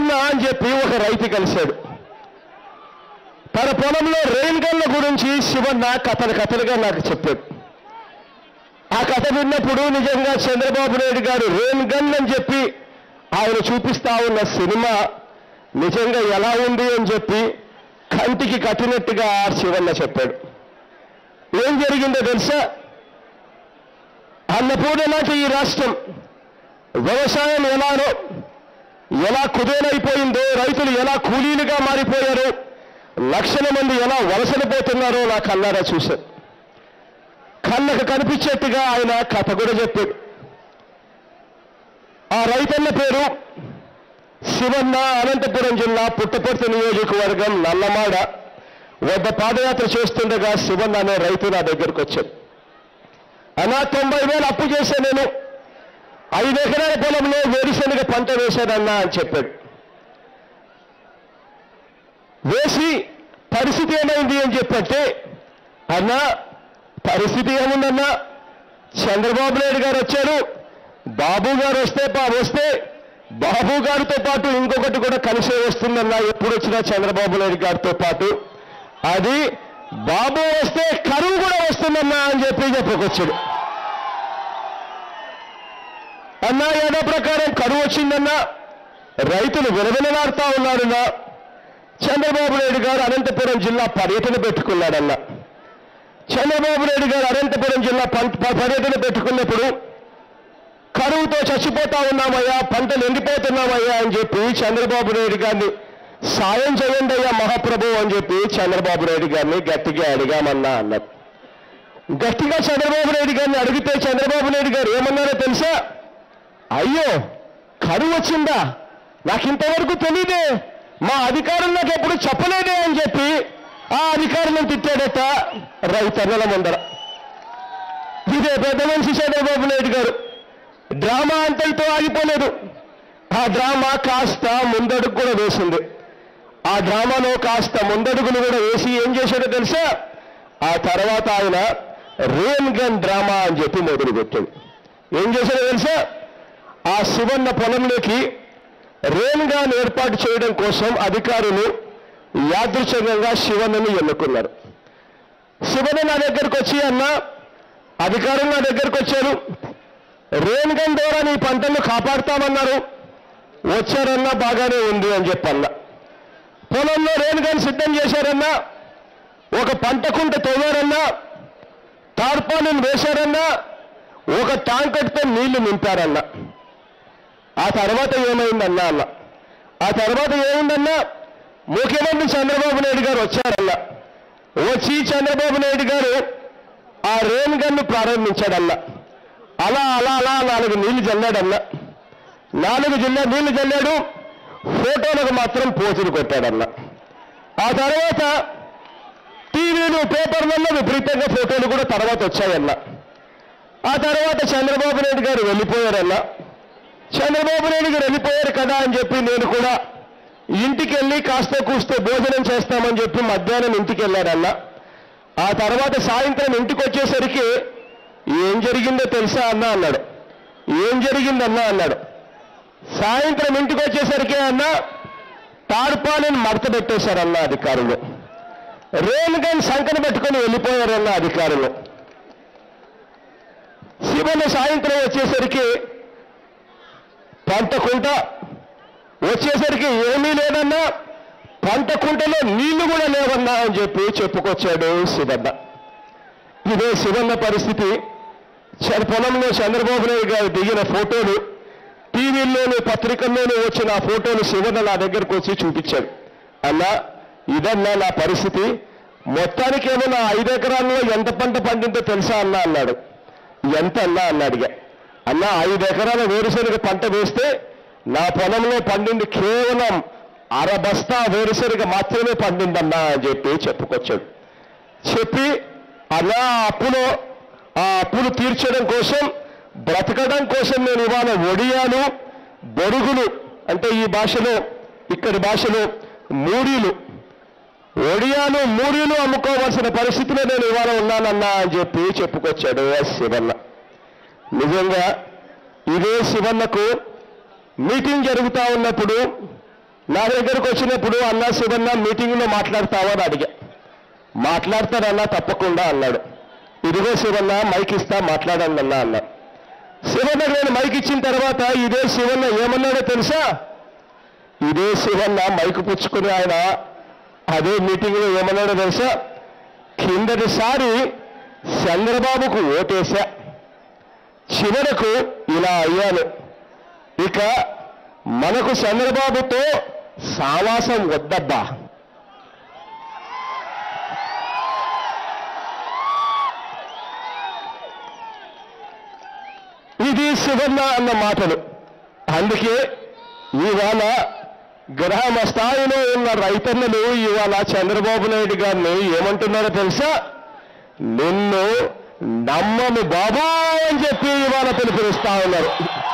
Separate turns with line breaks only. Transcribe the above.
శివన్న అని చెప్పి ఒక రైతు కలిశాడు తన పొలంలో రెయిన్ గన్ల గురించి శివన్న కథలు కథలుగా నాకు చెప్పాడు ఆ కథ విన్నప్పుడు నిజంగా చంద్రబాబు నాయుడు గారు రెయిన్ గన్ అని చెప్పి ఆయన చూపిస్తా ఉన్న సినిమా నిజంగా ఎలా ఉంది అని చెప్పి కంటికి కట్టినట్టుగా శివన్న చెప్పాడు ఏం జరిగిందో తెలుసా అన్నపూర్ణ లాంటి ఈ రాష్ట్రం వ్యవసాయం ఎలానో ఎలా కుదేలైపోయిందో రైతులు ఎలా కూలీలుగా మారిపోయారో లక్షల మంది ఎలా వలసలు పోతున్నారో నా కళ్ళారా చూశాను కళ్ళకు కనిపించేట్టుగా ఆయన కథ కూడా చెప్పాడు ఆ రైతన్న పేరు శివన్న అనంతపురం జిల్లా పుట్టపర్తి నియోజకవర్గం నల్లమాడ వద్ద పాదయాత్ర చేస్తుండగా శివన్న అనే రైతు నా దగ్గరకు వచ్చాడు అన్నా తొంభై వేలు అప్పు చేశాను నేను ఐదు ఎకరాల పొలంలో వేరుశనగ పంట వేశానన్నా అని చెప్పాడు వేసి పరిస్థితి ఏమైంది అని చెప్పంటే అన్నా పరిస్థితి ఏముందన్నా చంద్రబాబు నాయుడు గారు వచ్చారు బాబు గారు వస్తే పా- వస్తే బాబు గారితో పాటు ఇంకొకటి కూడా కలిసే వస్తుందన్నా ఎప్పుడు వచ్చినా చంద్రబాబు నాయుడు గారితో పాటు అది బాబు వస్తే కరువు కూడా వస్తుందన్నా అని చెప్పి చెప్పుకొచ్చాడు అన్నా ఏదో ప్రకారం కరువు వచ్చిందన్నా రైతులు విలవిలలాడుతా ఉన్నారన్నా చంద్రబాబు నాయుడు గారు అనంతపురం జిల్లా పర్యటన పెట్టుకున్నాడన్నా చంద్రబాబు నాయుడు గారు అనంతపురం జిల్లా పం- ప- పర్యటన పెట్టుకున్నప్పుడు కరువుతో చచ్చిపోతా ఉన్నామయ్యా పంటలు ఎండిపోతున్నామయ్యా అని చెప్పి చంద్రబాబు నాయుడు గారిని సాయం చేయండి అయ్యా మహాప్రభు అని చెప్పి చంద్రబాబు నాయుడు గారిని గట్టిగా అడిగామన్నా అన్నారు గట్టిగా చంద్రబాబు నాయుడు గారిని అడిగితే చంద్రబాబు నాయుడు గారు ఏమన్నారో తెలుసా అయ్యో కరువు వచ్చిందా నాకు ఇంతవరకు తెలియదే మా అధికారులు నాకు ఎప్పుడు చెప్పలేదే అని చెప్పి ఆ అధికారులను తిట్టాడట రైతన్నల ముందర ఇదే పెద్ద మనిషి చంద్రబాబు నాయుడు గారు డ్రామా అంతటితో ఆగిపోలేదు ఆ డ్రామా కాస్త ముందడుగు కూడా వేసింది ఆ డ్రామాలో కాస్త ముందడుగులు కూడా వేసి ఏం చేశాడో తెలుసా ఆ తర్వాత ఆయన రేన్ గన్ డ్రామా అని చెప్పి మొదలుపెట్టాడు ఏం చేశాడో తెలుసా ఆ శివన్న పొలంలోకి రేన్ గన్ ఏర్పాటు చేయడం కోసం అధికారులు యాదృచ్ఛికంగా శివన్నని ఎన్నుకున్నారు శివన్న నా దగ్గరకు వచ్చి అన్న అధికారులు నా దగ్గరకు వచ్చారు రేన్ గన్ ద్వారా నీ పంటలను కాపాడుతామన్నారు వచ్చారన్నా బాగానే ఉంది అని చెప్పన్నా పొలంలో రేన్ గన్ సిద్ధం చేశారన్నా ఒక పంట కుంట తవ్వారన్నా టార్పాలిన్ వేశారన్నా ఒక టాంకర్తో నీళ్లు నింపారన్నా ఆ తర్వాత ఏమైందన్నా అన్న ఆ తర్వాత ఏమైందన్నా ముఖ్యమంత్రి చంద్రబాబు నాయుడు గారు వచ్చారన్నా వచ్చి చంద్రబాబు నాయుడు గారు ఆ రేన్ గన్ను ప్రారంభించాడన్నా అలా అలా అలా నాలుగు నీళ్లు చల్లాడన్నా నాలుగు జిల్లా నీళ్లు చల్లాడు ఫోటోలకు మాత్రం పోజులు కొట్టాడన్నా ఆ తర్వాత టీవీలు పేపర్లలో విపరీతంగా ఫోటోలు కూడా తర్వాత వచ్చాయన్నా ఆ తర్వాత చంద్రబాబు నాయుడు గారు వెళ్ళిపోయారన్నా చంద్రబాబు నాయుడు గారు వెళ్ళిపోయారు కదా అని చెప్పి నేను కూడా ఇంటికి వెళ్ళి కాస్త కూస్తో భోజనం చేస్తామని చెప్పి మధ్యాహ్నం ఇంటికి వెళ్ళాడన్నా ఆ తర్వాత సాయంత్రం ఇంటికి వచ్చేసరికి ఏం జరిగిందో తెలుసా అన్న అన్నాడు ఏం జరిగిందన్నా అన్నాడు సాయంత్రం ఇంటికి వచ్చేసరికి అన్న తార్పాలిని మడత పెట్టేశారన్న అధికారులు రేణు గన్ సంకన పెట్టుకొని వెళ్ళిపోయారన్న అధికారులు శివన సాయంత్రం వచ్చేసరికి పంట కుంట వచ్చేసరికి ఏమీ లేదన్నా పంట కుంటలో నీళ్లు కూడా లేవన్నా అని చెప్పి చెప్పుకొచ్చాడు శివన్న ఇదే శివన్న పరిస్థితి చ- పొలంలో చంద్రబాబు నాయుడు గారు దిగిన ఫోటోలు టీవీల్లోని పత్రికల్లోనూ వచ్చిన ఆ ఫోటోలు శివన్న నా దగ్గరకు వచ్చి చూపించాడు అన్నా ఇదన్నా నా పరిస్థితి మొత్తానికేమో నా ఐదు ఎకరాల్లో ఎంత పంట పండిందో తెలుసా అన్నా అన్నాడు ఎంత అన్నా అన్నాడుగా అన్న ఐదు ఎకరాల వేరుశనగ పంట వేస్తే నా పొలంలో పండింది కేవలం అర బస్తా వేరుశనగ మాత్రమే పండిందన్నా అని చెప్పి చెప్పుకొచ్చాడు చెప్పి అలా ఆ అప్పులో ఆ అప్పులు తీర్చడం కోసం బ్రతకడం కోసం నేను ఇవాళ ఒడియాలు బొరుగులు అంటే ఈ భాషలో ఇక్కడి భాషలో మూడీలు ఒడియాలు మూడీలు అమ్ముకోవాల్సిన పరిస్థితిలో నేను ఇవాళ ఉన్నానన్నా అని చెప్పి చెప్పుకొచ్చాడు ఎస్ శివన్న నిజంగా ఇదే శివన్నకు మీటింగ్ జరుగుతా ఉన్నప్పుడు నా దగ్గరకు వచ్చినప్పుడు అన్న శివన్న మీటింగ్లో మాట్లాడతావా అని అడిగా మాట్లాడతానన్నా తప్పకుండా అన్నాడు ఇదిగో శివన్న మైక్ ఇస్తా మాట్లాడండి అన్నా అన్నా శివన్న నేను మైక్ ఇచ్చిన తర్వాత ఇదే శివన్న ఏమన్నాడో తెలుసా ఇదే శివన్న మైకు పుచ్చుకుని ఆయన అదే మీటింగ్లో ఏమన్నాడో తెలుసా కిందటిసారి చంద్రబాబుకు ఓటేశా చివరకు ఇలా అయ్యాను ఇక మనకు చంద్రబాబుతో సావాసం వద్దబ్బా ఇది శివన్న అన్న మాటలు అందుకే ఇవాళ గ్రామ స్థాయిలో ఉన్న రైతన్నలు ఇవాళ చంద్రబాబు నాయుడు గారిని ఏమంటున్నారో తెలుసా నిన్ను నమ్మను బాబు అని చెప్పి ఇవాళ పిలుపునిస్తా ఉన్నారు